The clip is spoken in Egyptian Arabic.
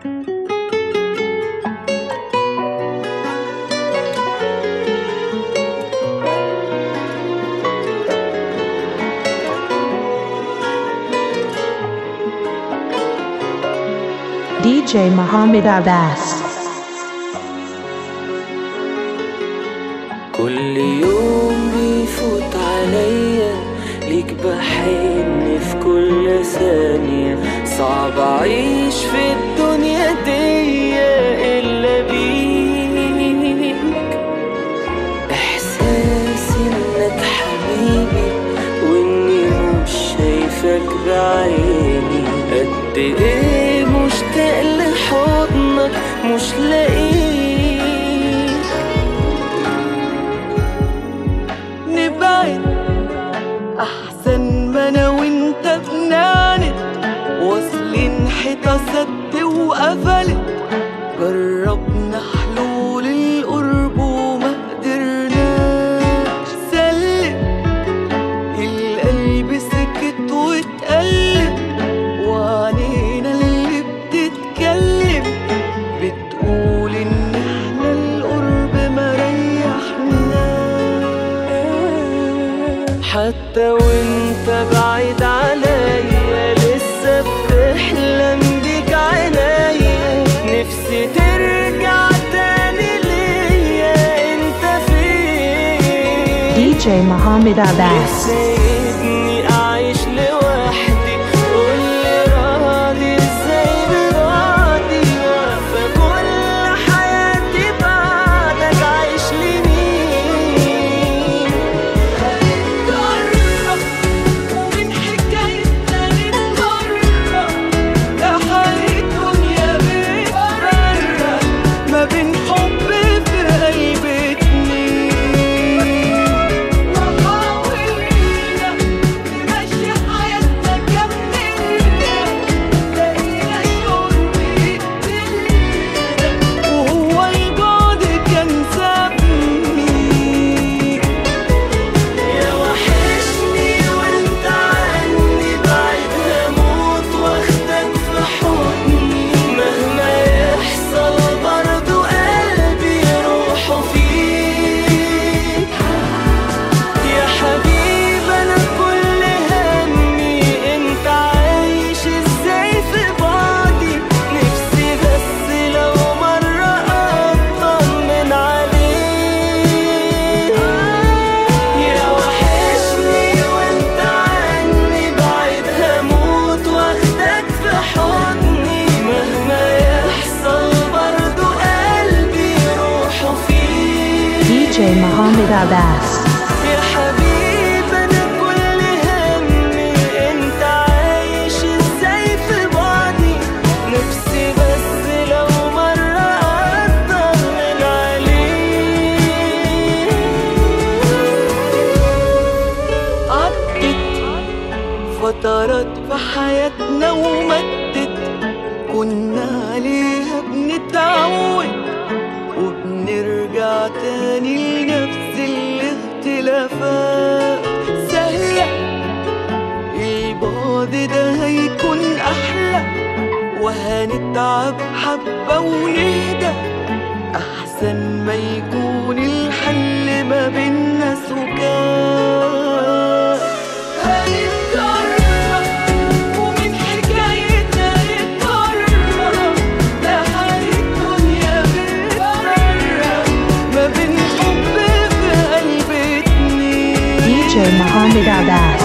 DJ Muhammad Abbas. كل يوم بيفوت عليا ليك بحن في كل ثانية صعب أعيش في الدنيا دي إلا بيك إحساسي إنك حبيبي وإني مش شايفك بعيني قد إيه مشتاق لحضنك مش لاقيك نبعد احسن ما انا وانت بنعند واصلين حيطه سد وقفلت جربنا حلول القرب وما قدرناش سلم القلب سكت واتقلب وعنينا اللي بتتكلم بتقول ان احنا القرب ما ريحناش حتى وانت بعيد عليا لسه بتحلم بيك عينيا نفسي ترجع تاني ليا انت فين DJ Muhammad Abbas. سيبني أعيش لوحدي قولي راضي ازاي براضي واقفة كل حياتي بعدك عايش لمين هنتجرب ومن حكايتنا نتغرب ده حال الدنيا بتفرق ما بين حب في قلب اتنين وحاولنا نمشي حياتنا كملنا لقينا شعور بيقتلنا وهو البعد كان سابني يا وحشني وانت عني بعيد هموت واخدك في حضني مهما يحصل برضو قلبي روحه فيك يا حبيب انا كل همي انت عايش ازاي في بعدي نفسي بس لو مرة اطمن عليك يا وحشني وانت عني بعيد هموت واخدك في حضني مهما يحصل برضو قلبي روحه فيك DJ Muhammad Abbas. يا حبيب انا كل همي انت عايش ازاي في بعدي نفسي بس لو مرة اطمن عليك عدت فترات في حياتنا ومدت كنا عليها بنتعود وبنرجع تاني لنفس الاختلافات سهلة البعد ده هيكون أحلى وهنتعب حبة ونهدى أحسن ما يكون الحل ما بينا سكات هنتجرب ومن حكايتنا نتغرب ده حال الدنيا بتفرق ما بين حب في قلب اتنين DJ Muhammad Abbas.